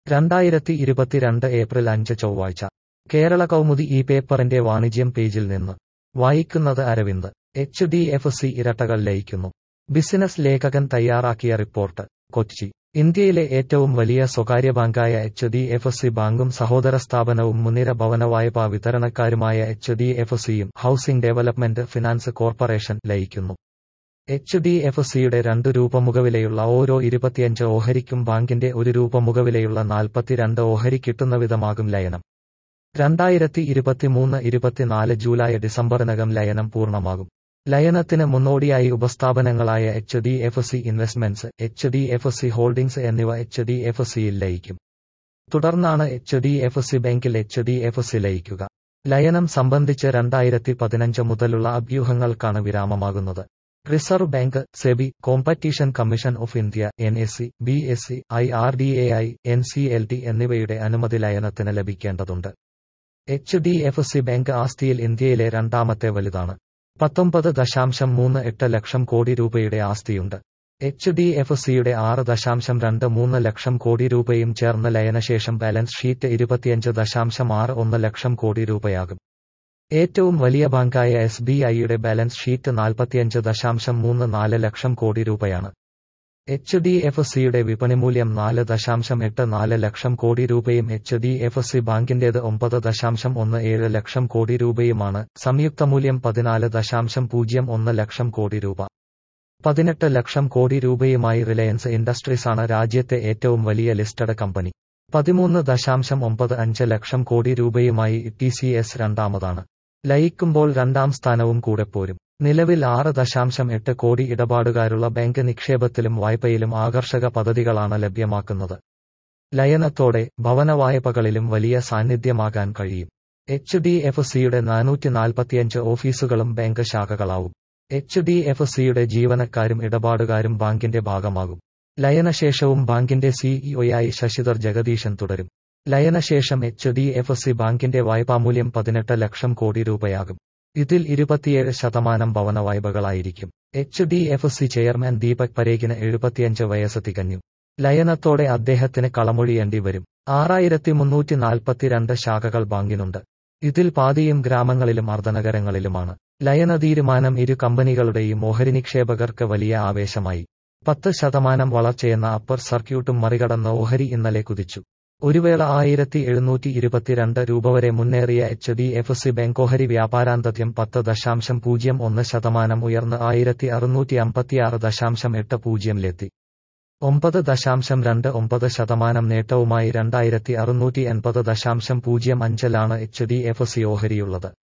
രണ്ടായിരത്തി ഇരുപത്തിരണ്ട് ഏപ്രിൽ അഞ്ച് ചൊവ്വാഴ്ച കേരള കൗമുദി ഈ പേപ്പറിന്റെ വാണിജ്യം പേജിൽ നിന്ന് വായിക്കുന്നത് Aravind H D F C ഇരട്ടകൾ ലയിക്കുന്നു ബിസിനസ് ലേഖകൻ തയ്യാറാക്കിയ റിപ്പോർട്ട് കൊച്ചി ഇന്ത്യയിലെ ഏറ്റവും വലിയ സ്വകാര്യ ബാങ്കായ എച്ച് ഡി എഫ് സി ബാങ്കും സഹോദര സ്ഥാപനവും മുൻനിര ഭവന വായ്പാ വിതരണക്കാരുമായ എച്ച് ഡി എഫ് സിയും ഹൌസിംഗ് ഡെവലപ്മെന്റ് ഫിനാൻസ് കോർപ്പറേഷൻ ലയിക്കുന്നു എച്ച് ഡി എഫ് സിയുടെ രണ്ട് രൂപ മുഖവിലയുള്ള ഓരോ ഇരുപത്തിയഞ്ച് ഓഹരിക്കും ബാങ്കിന്റെ ഒരു രൂപ മുഖവിലയുള്ള നാൽപ്പത്തിരണ്ട് ഓഹരി കിട്ടുന്ന വിധമാകും ലയനം രണ്ടായിരത്തി ഇരുപത്തിമൂന്ന് ഇരുപത്തിനാല് ജൂലൈ ഡിസംബറിനകം ലയനം പൂർണ്ണമാകും ലയനത്തിന് മുന്നോടിയായി ഉപസ്ഥാപനങ്ങളായ H D F C investments H D F C holdings എന്നിവ എച്ച് ഡി എഫ് സിയിൽ ലയിക്കും തുടർന്നാണ് എച്ച് ഡി എഫ് സി ബാങ്കിൽ എച്ച് ഡി എഫ് സി ലയിക്കുക ലയനം സംബന്ധിച്ച് രണ്ടായിരത്തി പതിനഞ്ച് മുതലുള്ള അഭ്യൂഹങ്ങൾക്കാണ് വിരാമമാകുന്നത് reserve bank SEBI competition commission of India N S C B S C I R D A I N C L T എന്നിവയുടെ അനുമതി ലയനത്തിന് ലഭിക്കേണ്ടതുണ്ട് H D F C bank ആസ്തിയിൽ ഇന്ത്യയിലെ രണ്ടാമത്തെ വലുതാണ് പത്തൊമ്പത് ദശാംശം മൂന്ന് എട്ട് ലക്ഷം കോടി രൂപയുടെ ആസ്തിയുണ്ട് എച്ച് ഡി എഫ് സിയുടെ ആറ് ദശാംശം രണ്ട് മൂന്ന് ലക്ഷം കോടി രൂപയും ചേർന്ന് ലയനശേഷം ബാലൻസ് ഷീറ്റ് ഇരുപത്തിയഞ്ച് ദശാംശം ആറ് ഒന്ന് ലക്ഷം കോടി രൂപയാകും ഏറ്റവും വലിയ ബാങ്കായ എസ് ബി ഐയുടെ ബാലൻസ് ഷീറ്റ് നാൽപ്പത്തിയഞ്ച് ദശാംശം മൂന്ന് നാല് ലക്ഷം കോടി രൂപയാണ് എച്ച് ഡി എഫ് സിയുടെ വിപണിമൂല്യം നാല് ദശാംശം എട്ട് നാല് ലക്ഷം കോടി രൂപയും എച്ച് ഡി എഫ് സി ബാങ്കിന്റേത് ഒമ്പത് ദശാംശം ഒന്ന് ഏഴ് ലക്ഷം കോടി രൂപയുമാണ് സംയുക്ത മൂല്യം പതിനാല് ദശാംശം പൂജ്യം ഒന്ന് ലക്ഷം കോടി രൂപ പതിനെട്ട് ലക്ഷം കോടി രൂപയുമായി റിലയൻസ് ഇൻഡസ്ട്രീസാണ് രാജ്യത്തെ ഏറ്റവും വലിയ ലിസ്റ്റഡ് കമ്പനി പതിമൂന്ന് ദശാംശം ഒമ്പത് അഞ്ച് ലക്ഷം കോടി രൂപയുമായി ടി സി എസ് രണ്ടാമതാണ് ലയിക്കുമ്പോൾ രണ്ടാം സ്ഥാനവും കൂടെ പോരും നിലവിൽ ആറ് ദശാംശം എട്ട് കോടി ഇടപാടുകാരുള്ള ബാങ്ക് നിക്ഷേപത്തിലും വായ്പയിലും ആകർഷക പദ്ധതികളാണ് ലഭ്യമാക്കുന്നത് ലയനത്തോടെ ഭവന വായ്പകളിലും വലിയ സാന്നിധ്യമാകാൻ കഴിയും എച്ച് ഡി എഫ് സിയുടെ നാനൂറ്റി നാൽപ്പത്തിയഞ്ച് ഓഫീസുകളും ബാങ്ക് ശാഖകളാവും എച്ച് ഡി എഫ് സിയുടെ ജീവനക്കാരും ഇടപാടുകാരും ബാങ്കിന്റെ ഭാഗമാകും ലയനശേഷവും ബാങ്കിന്റെ സിഇഒയായി ശശിധർ ജഗദീശൻ തുടരും ലയനശേഷം എച്ച് ഡി എഫ് സി ബാങ്കിന്റെ വായ്പാമൂല്യം പതിനെട്ട് ലക്ഷം കോടി രൂപയാകും ഇതിൽ ഇരുപത്തിയേഴ് ശതമാനം ഭവന വായ്പകളായിരിക്കും H D F C chairman Deepak പരേഖിന് എഴുപത്തിയഞ്ച് വയസ്സ് തികഞ്ഞു ലയനത്തോടെ അദ്ദേഹത്തിന് കളമൊഴിയേണ്ടി വരും ആറായിരത്തി മുന്നൂറ്റി നാൽപ്പത്തിരണ്ട് ശാഖകൾ ബാങ്കിനുണ്ട് ഇതിൽ പാതിയും ഗ്രാമങ്ങളിലും അർദ്ധനഗരങ്ങളിലുമാണ് ലയന തീരുമാനം ഇരു കമ്പനികളുടെയും ഓഹരി നിക്ഷേപകർക്ക് വലിയ ആവേശമായി പത്ത് ശതമാനം വളർച്ചയെന്ന അപ്പർ സർക്യൂട്ടും മറികടന്ന ഓഹരി ഇന്നലെ കുതിച്ചു ഒരു വേള ആയിരത്തി എഴുന്നൂറ്റി ഇരുപത്തിരണ്ട് രൂപ വരെ മുന്നേറിയ H D F C bank ഓഹരി വ്യാപാരാന്തത്യം പത്ത് ദശാംശം പൂജ്യം ഒന്ന് ശതമാനം ഉയർന്ന് ആയിരത്തി അറുന്നൂറ്റി അമ്പത്തിയാറ് ദശാംശം എട്ട് പൂജ്യമിലെത്തി ഒമ്പത് ദശാംശം രണ്ട് ഒമ്പത് ശതമാനം നേട്ടവുമായി രണ്ടായിരത്തി അറുന്നൂറ്റി എൺപത് ദശാംശം പൂജ്യം അഞ്ചിലാണ് എച്ച് ഡി എഫ് സി ഓഹരിയുള്ളത്